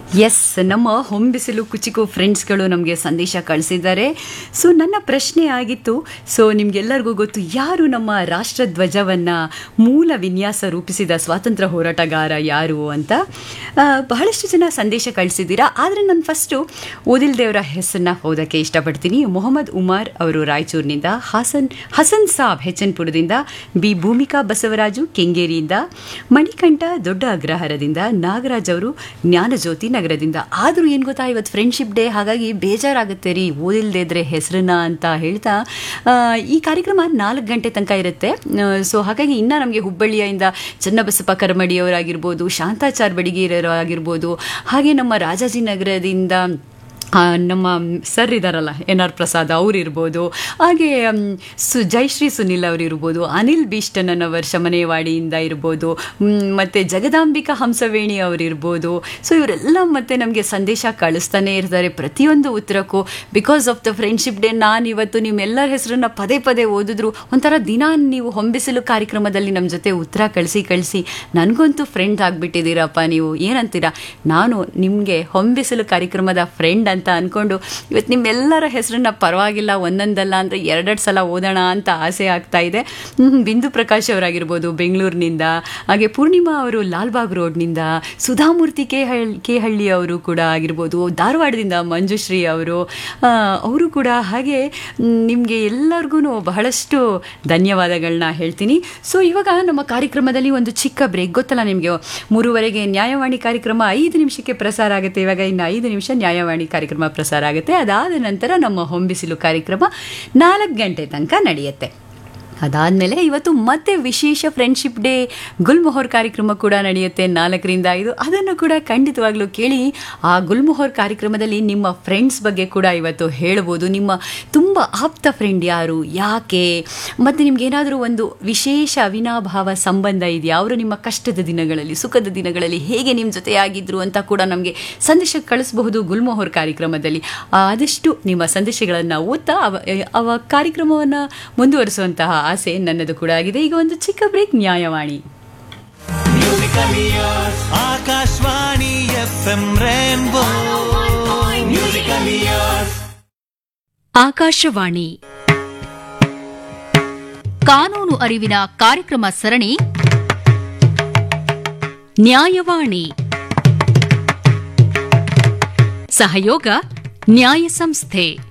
S ನಮ್ಮ ಹೊಂಬಿಸಿಲು ಕುಚಿಕು ಫ್ರೆಂಡ್ಸ್ಗಳು ನಮಗೆ ಸಂದೇಶ ಕಳಿಸಿದ್ದಾರೆ ಸೊ ನನ್ನ ಪ್ರಶ್ನೆ ಆಗಿತ್ತು ಸೊ ನಿಮ್ಗೆಲ್ಲರಿಗೂ ಗೊತ್ತು ಯಾರು ನಮ್ಮ ರಾಷ್ಟ್ರಧ್ವಜವನ್ನು ಮೂಲ ವಿನ್ಯಾಸ ರೂಪಿಸಿದ ಸ್ವಾತಂತ್ರ್ಯ ಹೋರಾಟಗಾರ ಯಾರು ಅಂತ ಆ, ಬಹಳಷ್ಟು ಜನ ಸಂದೇಶ ಕಳಿಸಿದ್ದೀರಾ ಆದರೆ ನಾನು ಫಸ್ಟು ಓದಿಲ್ ದೇವರ ಹೆಸರನ್ನ ಓದೋಕ್ಕೆ ಇಷ್ಟಪಡ್ತೀನಿ ಮೊಹಮ್ಮದ್ ಉಮಾರ್ ಅವರು ರಾಯಚೂರಿನಿಂದ ಹಾಸನ್ ಹಸನ್ ಸಾಬ್ ಹೆಚನ್ಪುರದಿಂದ ಬಿ ಭೂಮಿಕಾ ಬಸವರಾಜು ಕೆಂಗೇರಿಯಿಂದ ಮಣಿಕಂಠ ದೊಡ್ಡ ಅಗ್ರಹಾರದಿಂದ ನಾಗರಾಜ್ ಅವರು ಜ್ಞಾನಜ್ಯೋತಿ ನಗರದಿಂದ ಆದರೂ ಏನು ಗೊತ್ತಾ ಇವತ್ತು ಫ್ರೆಂಡ್ಶಿಪ್ ಡೇ ಹಾಗಾಗಿ ಬೇಜಾರಾಗುತ್ತೆ ರೀ ಓದಿಲ್ದೇ ಇದ್ರೆ ಹೆಸರನ್ನ ಅಂತ ಹೇಳ್ತಾ ಆ, ಈ ಕಾರ್ಯಕ್ರಮ ನಾಲ್ಕು ಗಂಟೆ ತನಕ ಇರುತ್ತೆ ಸೊ ಹಾಗಾಗಿ ಇನ್ನು ನಮಗೆ ಹುಬ್ಬಳ್ಳಿಯಿಂದ ಚನ್ನಬಸಪ್ಪ ಕರ್ಮಡಿಯವರಾಗಿರ್ಬೋದು ಶಾಂತಾಚಾರ್ ಬಡಿಗೇರರು ಆಗಿರ್ಬೋದು ಹಾಗೆ ನಮ್ಮ ರಾಜಾಜಿನಗರದಿಂದ ಆ, ನಮ್ಮ ಸರ್ ಇದಾರಲ್ಲ ಎನ್ ಆರ್ ಪ್ರಸಾದ್ ಅವರಿರ್ಬೋದು ಹಾಗೆ ಮ್, ಸು ಜಯಶ್ರೀ ಸುನಿಲ್ ಅವರಿರ್ಬೋದು ಅನಿಲ್ ಬೀಷ್ಟನನ್ ಅವರ್ ಶಮನೇವಾಡಿಯಿಂದ ಇರ್ಬೋದು ಮ್, ಮತ್ತೆ ಜಗದಾಂಬಿಕಾ ಹಂಸವೇಣಿ ಅವರಿರ್ಬೋದು ಸೊ ಇವರೆಲ್ಲ ಮತ್ತೆ ನಮಗೆ ಸಂದೇಶ ಕಳಿಸ್ತಾನೆ ಇರ್ತಾರೆ ಪ್ರತಿಯೊಂದು ಉತ್ತರಕ್ಕೂ because of the friendship day ನಾನು ಇವತ್ತು ನಿಮ್ಮೆಲ್ಲರ ಹೆಸರನ್ನ ಪದೇ ಪದೇ ಓದಿದ್ರು ಒಂಥರ ದಿನ ನೀವು ಹೊಂಬಿಸಲು ಕಾರ್ಯಕ್ರಮದಲ್ಲಿ ನಮ್ಮ ಜೊತೆ ಉತ್ತರ ಕಳಿಸಿ ಕಳಿಸಿ ನನಗಂತೂ ಫ್ರೆಂಡ್ ಆಗಿಬಿಟ್ಟಿದ್ದೀರಪ್ಪ ನೀವು ಏನಂತೀರಾ ನಾನು ನಿಮಗೆ ಹೊಂಬಿಸಲು ಕಾರ್ಯಕ್ರಮದ ಫ್ರೆಂಡ್ ಅಂತ ಅಂದ್ಕೊಂಡು ಇವತ್ತು ನಿಮ್ಮೆಲ್ಲರ ಹೆಸರನ್ನ ಪರವಾಗಿಲ್ಲ ಒಂದೊಂದಲ್ಲ ಅಂದರೆ ಎರಡೆರಡು ಸಲ ಓದೋಣ ಅಂತ ಆಸೆ ಆಗ್ತಾ ಇದೆ ಹ್ಮ್, ಬಿಂದು ಪ್ರಕಾಶ್ ಅವರಾಗಿರ್ಬೋದು ಬೆಂಗಳೂರಿನಿಂದ ಹಾಗೆ ಪೂರ್ಣಿಮಾ ಅವರು ಲಾಲ್ಬಾಗ್ ರೋಡ್ನಿಂದ ಸುಧಾಮೂರ್ತಿ ಕೆ ಹಳ್ಳಿ ಕೆ ಹಳ್ಳಿ ಅವರು ಕೂಡ ಆಗಿರ್ಬೋದು ಧಾರವಾಡದಿಂದ ಮಂಜುಶ್ರೀ ಅವರು ಆ, ಅವರು ಕೂಡ ಹಾಗೆ ನಿಮಗೆ ಎಲ್ಲರಿಗೂ ಬಹಳಷ್ಟು ಧನ್ಯವಾದಗಳನ್ನ ಹೇಳ್ತೀನಿ ಸೊ ಇವಾಗ ನಮ್ಮ ಕಾರ್ಯಕ್ರಮದಲ್ಲಿ ಒಂದು ಚಿಕ್ಕ ಬ್ರೇಕ್ ಗೊತ್ತಲ್ಲ ನಿಮಗೆ ಮೂರುವರೆಗೆ ನ್ಯಾಯವಾಣಿ ಕಾರ್ಯಕ್ರಮ ಐದು ನಿಮಿಷಕ್ಕೆ ಪ್ರಸಾರ ಆಗುತ್ತೆ ಇವಾಗ ಇನ್ನು ಐದು ನಿಮಿಷ ನ್ಯಾಯವಾಣಿ ಕಾರ್ಯಕ್ರಮ ಪ್ರಸಾರ ಆಗುತ್ತೆ ಅದಾದ ನಂತರ ನಮ್ಮ ಹೊಂಬಿಸಿಲು ಕಾರ್ಯಕ್ರಮ ನಾಲ್ಕು ಗಂಟೆ ತನಕ ನಡೆಯುತ್ತೆ ಅದಾದಮೇಲೆ ಇವತ್ತು ಮತ್ತೆ ವಿಶೇಷ ಫ್ರೆಂಡ್ಶಿಪ್ ಡೇ ಗುಲ್ಮೊಹರ್ ಕಾರ್ಯಕ್ರಮ ಕೂಡ ನಡೆಯುತ್ತೆ ನಾಲ್ಕರಿಂದ ಐದು ಅದನ್ನು ಕೂಡ ಖಂಡಿತವಾಗ್ಲೂ ಕೇಳಿ ಆ ಗುಲ್ಮೊಹರ್ ಕಾರ್ಯಕ್ರಮದಲ್ಲಿ ನಿಮ್ಮ ಫ್ರೆಂಡ್ಸ್ ಬಗ್ಗೆ ಕೂಡ ಇವತ್ತು ಹೇಳ್ಬೋದು ನಿಮ್ಮ ತುಂಬ ಆಪ್ತ ಫ್ರೆಂಡ್ ಯಾರು ಯಾಕೆ ಮತ್ತು ನಿಮ್ಗೇನಾದರೂ ಒಂದು ವಿಶೇಷ ಅವಿನಾಭಾವ ಸಂಬಂಧ ಇದೆಯಾ ಅವರು ನಿಮ್ಮ ಕಷ್ಟದ ದಿನಗಳಲ್ಲಿ ಸುಖದ ದಿನಗಳಲ್ಲಿ ಹೇಗೆ ನಿಮ್ಮ ಜೊತೆಯಾಗಿದ್ರು ಅಂತ ಕೂಡ ನಮಗೆ ಸಂದೇಶ ಕಳಿಸಬಹುದು ಗುಲ್ಮೊಹರ್ ಕಾರ್ಯಕ್ರಮದಲ್ಲಿ ಆದಷ್ಟು ನಿಮ್ಮ ಸಂದೇಶಗಳನ್ನು ಓದ್ತಾ ಅವ ಅವ ಕಾರ್ಯಕ್ರಮವನ್ನು ಮುಂದುವರಿಸುವಂತಹ ಆಸೆ ನನ್ನದು ಕೂಡ ಆಗಿದೆ ಈಗ ಒಂದು ಚಿಕ್ಕ break Nyayavani Akashvani F M rainbow musical years Akashvani ಕಾನೂನು ಅರಿವಿನ ಕಾರ್ಯಕ್ರಮ ಸರಣಿ ನ್ಯಾಯವಾಣಿ ಸಹಯೋಗ ನ್ಯಾಯ ಸಂಸ್ಥೆ